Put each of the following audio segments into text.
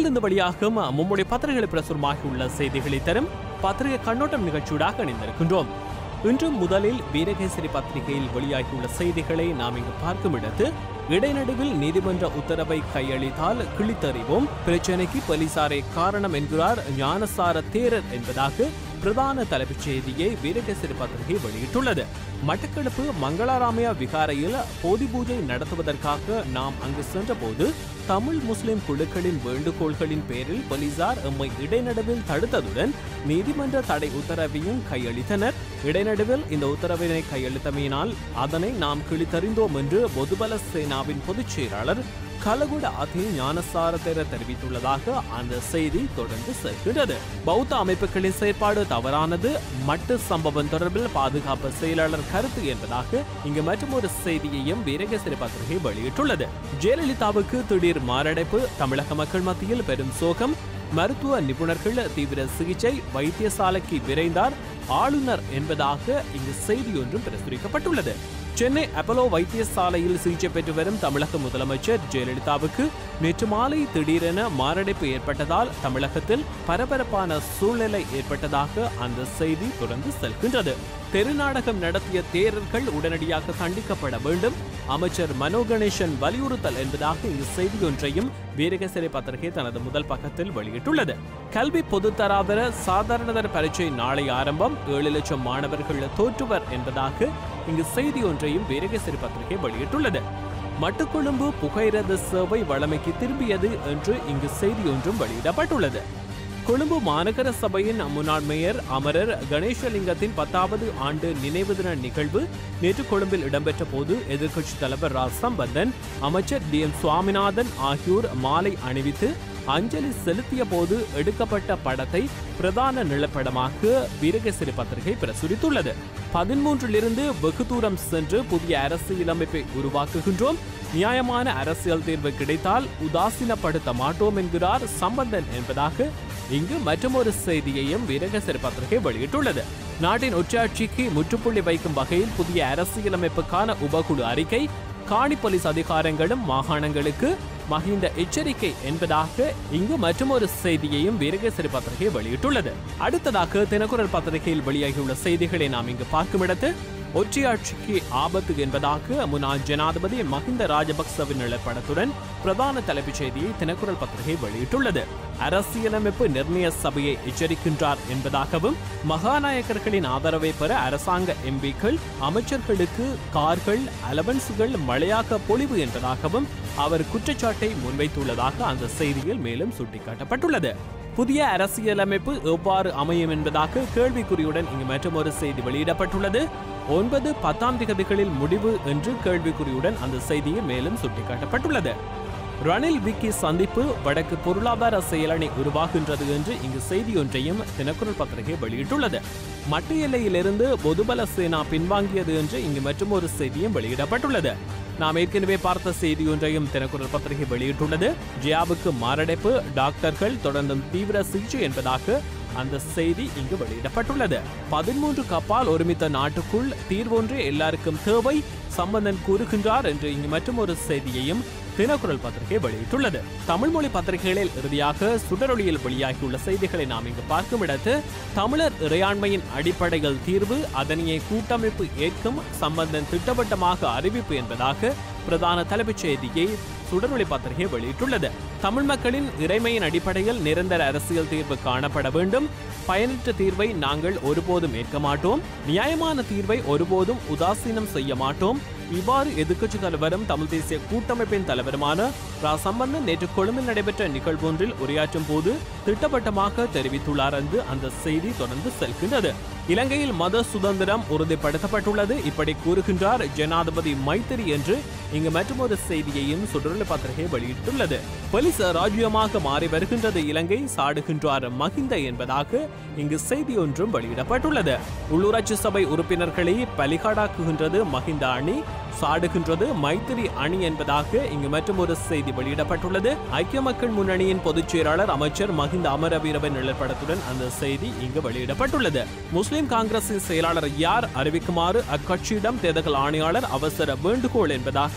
நாட்டிலிருந்து வெளியாகும் மும்முடி பத்திரிகைகள் பிரசுரமாகியுள்ள செய்திகளை தரும் பத்திரிகை கண்ணோட்டம் நிகழ்ச்சியூடாக இணைந்திருக்கின்றோம் இன்று முதலில் வீரகேசரி பத்திரிகையில் வெளியாகியுள்ள செய்திகளை நாம் இங்கு பார்க்கும் இடத்து இடைநடுவில் நீதிமன்ற உத்தரவை கையளித்தால் கிழித்தறிவோம் பிரச்சனைக்கு போலீசாரே காரணம் என்கிறார் ஞானசார தேரர் என்பதாக பிரதான தலைப்புச் செய்தியை வீரகேசரி பத்திரிகை வெளியிட்டுள்ளது மட்டக்களப்பு மங்களாராமயா விகாரையில் போதி பூஜை நடத்துவதற்காக நாம் அங்கு சென்றபோது தமிழ் முஸ்லிம் குழுக்களின் வேண்டுகோள்களின் பேரில் போலீசார் எம்மை இடைநடுவில் தடுத்ததுடன் நீதிமன்ற தடை உத்தரவையும் கையளித்தனர் இடைநடுவில் இந்த உத்தரவினை கையளித்தமையினால் அதனை நாம் கிழித்தறிந்தோம் என்று பொதுபல சேனாவின் பொதுச் செயலாளர் கலகுட அதி ஞானசாரதேர தெரிவித்துள்ளதாக அந்த செய்தி தொடர்ந்து செல்கிறது பௌத்த அமைப்புகளின் செயற்பாடு தவறானது மட்டு சம்பவம் தொடர்பில் பாதுகாப்பு செயலாளர் கருத்து என்பதாக இங்கு மற்றொரு செய்தியையும் வீரகேசரி பத்திரிகை வெளியிட்டுள்ளது ஜெயலலிதாவுக்கு திடீர் மாரடைப்பு தமிழக மக்கள் மத்தியில் பெரும் சோகம் மருத்துவ நிபுணர்கள் தீவிர சிகிச்சை வைத்தியசாலைக்கு விரைந்தார் ஆளுநர் என்பதாக இங்கு செய்தி ஒன்றும் பிரசுரிக்கப்பட்டுள்ளது சென்னை அப்பலோ வைத்தியசாலையில் சிகிச்சை பெற்று வரும் தமிழக முதலமைச்சர் ஜெயலலிதாவுக்கு நேற்று மாலை திடீரென மாரடைப்பு ஏற்பட்டதால் தமிழகத்தில் பரபரப்பான சூழ்நிலை ஏற்பட்டதாக அந்த செய்தி தொடர்ந்து செல்கின்றது தெருநாடகம் நடத்திய தேரர்கள் உடனடியாக தண்டிக்கப்பட வேண்டும் அமைச்சர் மனோ கணேசன் வலியுறுத்தல் என்பதாக இங்கு செய்தி ஒன்றையும் வீரகேசரி பத்திரிகை தனது முதல் பக்கத்தில் வெளியிட்டுள்ளது கல்வி பொதுத்தராதர சாதாரணதர பரீட்சை நாளை ஆரம்பம் ஏழு லட்சம் மாணவர்கள் தோற்றுவர் என்பதாக இங்கு செய்தி ஒன்றையும் வீரகேசரி பத்திரிகை வெளியிட்டுள்ளது மட்டுக்கொழும்பு புகையிரத சேவை வழமைக்கு திரும்பியது என்று இங்கு செய்தி ஒன்றும் வெளியிடப்பட்டுள்ளது கொழும்பு மாநகர சபையின் முன்னாள் மேயர் அமரர் கணேசலிங்கத்தின் பத்தாவது ஆண்டு நினைவு தின நிகழ்வு நேற்று கொழும்பில் இடம்பெற்ற போது எதிர்க்கட்சித் தலைவர் ரா சம்பந்தன் அமைச்சர் டி எம் சுவாமிநாதன் ஆகியோர் மாலை அணிவித்து அஞ்சலி செலுத்திய போது எடுக்கப்பட்ட படத்தை பிரதான நிலப்படமாக வீரகேசரி பத்திரிகை பிரசுரித்துள்ளது பதிமூன்றிலிருந்து வெகு தூரம் சென்று புதிய அரசியலமைப்பை உருவாக்குகின்றோம் நியாயமான அரசியல் தீர்வு கிடைத்தால் உதாசீனப்படுத்த மாட்டோம் என்கிறார் சம்பந்தன் என்பதாக இங்கு மற்றொரு செய்தியையும் வீரகேசரி பத்திரிகை வெளியிட்டுள்ளது நாட்டின் உச்சாட்சிக்கு முற்றுப்புள்ளி வைக்கும் வகையில் புதிய அரசியலமைப்புக்கான உபகுழு அறிக்கை காணி போலீஸ் அதிகாரங்களும் மாகாணங்களுக்கு மகிந்த எச்சரிக்கை என்பதாக இங்கு மற்றொரு செய்தியையும் வீரகேசரி பத்திரிகை வெளியிட்டுள்ளது அடுத்ததாக தினக்குரல் பத்திரிகையில் வெளியாகியுள்ள செய்திகளை நாம் இங்கு பார்க்கும் இடத்து ஒற்றையாட்சிக்கு ஆபத்து என்பதாக முன்னாள் ஜனாதிபதி மஹிந்த ராஜபக்சவின் நிலப்படத்துடன் பிரதான தலைப்புச் செய்தியை தினக்குரல் பத்திரிகை வெளியிட்டுள்ளது அரசியலமைப்பு நிர்ணய சபையை எச்சரிக்கின்றார் என்பதாகவும் மகாநாயகர்களின் ஆதரவை பெற அரசாங்க எம்பிக்கள் அமைச்சர்களுக்கு கார்கள் அலவன்ஸுகள் மழையாக பொழிவு என்பதாகவும் அவர் குற்றச்சாட்டை முன்வைத்துள்ளதாக அந்த செய்தியில் மேலும் சுட்டிக்காட்டப்பட்டுள்ளது புதிய அரசியலமைப்பு எவ்வாறு அமையும் என்பதாக கேள்விக்குறியுடன் இங்கு மற்றொரு செய்தி வெளியிடப்பட்டுள்ளது ஒன்பது பத்தாம் திகதிகளில் முடிவு என்று கேள்விக்குறியுடன் அந்த செய்தியில் மேலும் சுட்டிக்காட்டப்பட்டுள்ளது ரணில் விக்கி சந்திப்பு வடக்கு பொருளாதார செயலணி உருவாகின்றது என்று இங்கு செய்தி ஒன்றையும் தினக்குரல் பத்திரிகை வெளியிட்டுள்ளது மட்டு எல்லையிலிருந்து பொதுபல சேனா பின்வாங்கியது என்று இங்கு மற்றொரு செய்தியும் வெளியிடப்பட்டுள்ளது நாம் ஏற்கனவே பார்த்த செய்தி ஒன்றையும் தினக்குரல் பத்திரிகை வெளியிட்டுள்ளது ஜியாவுக்கு மாரடைப்பு டாக்டர்கள் தொடர்ந்தும் தீவிர சிகிச்சை என்பதாக அந்த செய்தி இங்கு வெளியிடப்பட்டுள்ளது பதிமூன்று கப்பால் ஒருமித்த நாட்டுக்குள் தீர்வொன்றே எல்லாருக்கும் தேவை சம்பந்தன் கூறுகின்றார் என்று இங்கு மற்றொரு செய்தியையும் தினக்குரல் பத்திரிகை வெளியிட்டுள்ளது தமிழ் மொழி பத்திரிகைகளில் இறுதியாக சுடரொளியில் வெளியாகியுள்ள செய்திகளை நாம் இங்கு பார்க்கும் இடத்து தமிழர் இறையாண்மையின் அடிப்படையில் தீர்வு அதனையே கூட்டமைப்பு ஏற்கும் சம்பந்தன் திட்டவட்டமாக அறிவிப்பு என்பதாக பிரதான தலைப்புச் செய்தியை சுடரொளி பத்திரிகை வெளியிட்டுள்ளது தமிழ் மக்களின் இறைமையின் அடிப்படையில் நிரந்தர அரசியல் தீர்வு காணப்பட வேண்டும் பயனற்ற தீர்வை நாங்கள் ஒருபோதும் ஏற்க மாட்டோம் நியாயமான தீர்வை ஒருபோதும் உதாசீனம் செய்ய மாட்டோம் இவ்வாறு எதிர்க்கட்சி தலைவரும் தமிழ் தேசிய கூட்டமைப்பின் தலைவருமான ரா சம்பந்தன் நேற்று கொழும்பில் நடைபெற்ற நிகழ்வொன்றில் உரையாற்றும் போது திட்டவட்டமாக தெரிவித்துள்ளார் என்று அந்த செய்தி தொடர்ந்து செல்கின்றது இலங்கையில் மத சுதந்திரம் உறுதிப்படுத்தப்பட்டுள்ளது இப்படி கூறுகின்றார் ஜனாதிபதி மைத்திரி என்று இங்கு மற்றொரு செய்தியையும் சுடரொலி பத்திரிகை வெளியிட்டுள்ளது போலீஸ் ராஜ்யமாக மாறி வருகின்றது இலங்கை சாடுகின்றார் மஹிந்த என்பதாக இங்கு செய்தி ஒன்றும் வெளியிடப்பட்டுள்ளது உள்ளூராட்சி சபை உறுப்பினர்களை பலிகாடாக்குகின்றது மஹிந்த அணி சாடுகின்றது மைத்திரி அணி என்பதாக இங்கு மற்றொரு செய்தி வெளியிடப்பட்டுள்ளது ஐக்கிய மக்கள் முன்னணியின் பொதுச் செயலாளர் அமைச்சர் மஹிந்த அமரவீரவன் நிலப்படத்துடன் அந்த செய்தி இங்கு வெளியிடப்பட்டுள்ளது முஸ்லிம் காங்கிரசின் செயலாளர் யார் அறிவிக்குமாறு அக்கட்சியிடம் தேர்தல் ஆணையாளர் அவசர வேண்டுகோள் என்பதாக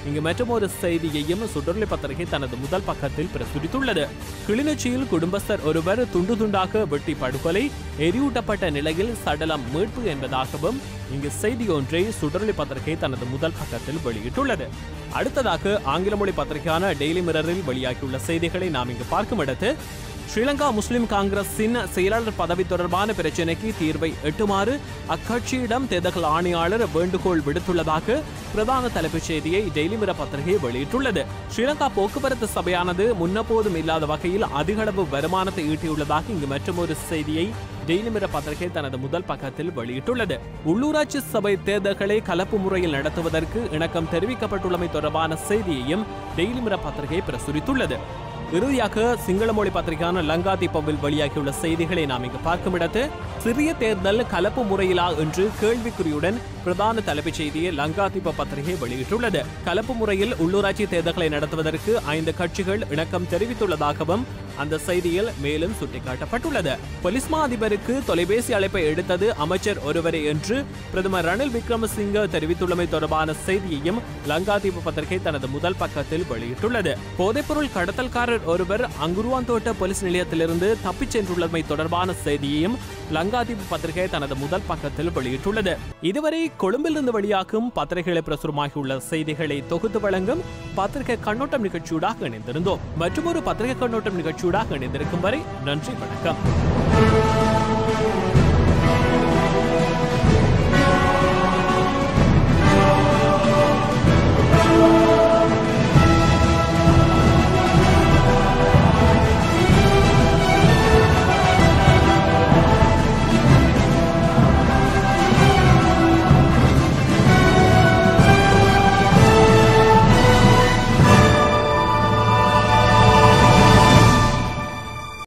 இங்கு மற்றொரு செய்தியையும் சுடர்லி பத்திரிகை தனது முதல் பக்கத்தில் பிரசுரித்துள்ளது கிளிநொச்சியில் குடும்பஸ்தர் ஒருவர் துண்டு துண்டாக வெட்டி படுகொலை எரியூட்டப்பட்ட நிலையில் சடலம் மீட்பு என்பதாகவும் இங்கு செய்தி ஒன்றை சுடர்லி பத்திரிகை தனது முதல் பக்கத்தில் வெளியிட்டுள்ளது அடுத்ததாக ஆங்கில மொழி பத்திரிகையான டெய்லி மிரரில் வெளியாகியுள்ள செய்திகளை நாம் இங்கு பார்க்கும் இடத்து ஸ்ரீலங்கா முஸ்லிம் காங்கிரசின் செயலாளர் பதவி தொடர்பான பிரச்சினைக்கு தீர்வை எட்டுமாறு அக்கட்சியிடம் தேர்தல் ஆணையாளர் வேண்டுகோள் விடுத்துள்ளதாக பிரதான தலைப்புச் செய்தியை டெய்லி மிர பத்திரிகை வெளியிட்டுள்ளது ஸ்ரீலங்கா போக்குவரத்து சபையானது முன்னபோதும் இல்லாத வகையில் அதிகளவு வருமானத்தை ஈட்டியுள்ளதாக இங்கு மற்றொரு செய்தியை டெய்லி மிர பத்திரிகை தனது முதல் பக்கத்தில் வெளியிட்டுள்ளது உள்ளூராட்சி சபை தேர்தல்களை கலப்பு முறையில் நடத்துவதற்கு இணக்கம் தெரிவிக்கப்பட்டுள்ளமை தொடர்பான செய்தியையும் டெய்லி மிர பத்திரிகை பிரசுரித்துள்ளது இறுதியாக சிங்கள மொழி பத்திரிகையான லங்கா தீபவில் வெளியாகியுள்ள செய்திகளை நாம் இங்கு பார்க்கும் இடத்து சிறிய தேர்தல் கலப்பு முறையிலா என்று கேள்விக்குறியுடன் பிரதான தலைப்புச் செய்தியை லங்கா தீப பத்திரிகை வெளியிட்டுள்ளது கலப்பு முறையில் உள்ளூராட்சி தேர்தல்களை நடத்துவதற்கு ஐந்து கட்சிகள் இணக்கம் தெரிவித்துள்ளதாகவும் அந்த செய்தியில் மேலும் சுட்டிக்காட்டப்பட்டுள்ளது போலீஸ் மா அதிபருக்கு தொலைபேசி அழைப்பை எடுத்தது அமைச்சர் ஒருவரே என்று பிரதமர் ரணில் விக்ரமசிங்க தெரிவித்துள்ளமை தொடர்பான செய்தியையும் லங்காதீப பத்திரிகை தனது முதல் பக்கத்தில் வெளியிட்டுள்ளது போதைப்பொருள் கடத்தல்காரர் ஒருவர் அங்குருவாந்தோட்ட போலீஸ் நிலையத்திலிருந்து தப்பிச் சென்றுள்ளமை தொடர்பான செய்தியையும் லங்காதீப பத்திரிகை தனது முதல் பக்கத்தில் வெளியிட்டுள்ளது இதுவரை கொழும்பிலிருந்து வெளியாகும் பத்திரிகைகளை பிரசுரமாகியுள்ள செய்திகளை தொகுத்து வழங்கும் பத்திரிகை கண்ணோட்டம் நிகழ்ச்சியூடாக இணைந்திருந்தோம் மற்றொரு பத்திரிகை கண்ணோட்டம் நிகழ்ச்சியூடாக இணைந்திருக்கும் வரை நன்றி வணக்கம்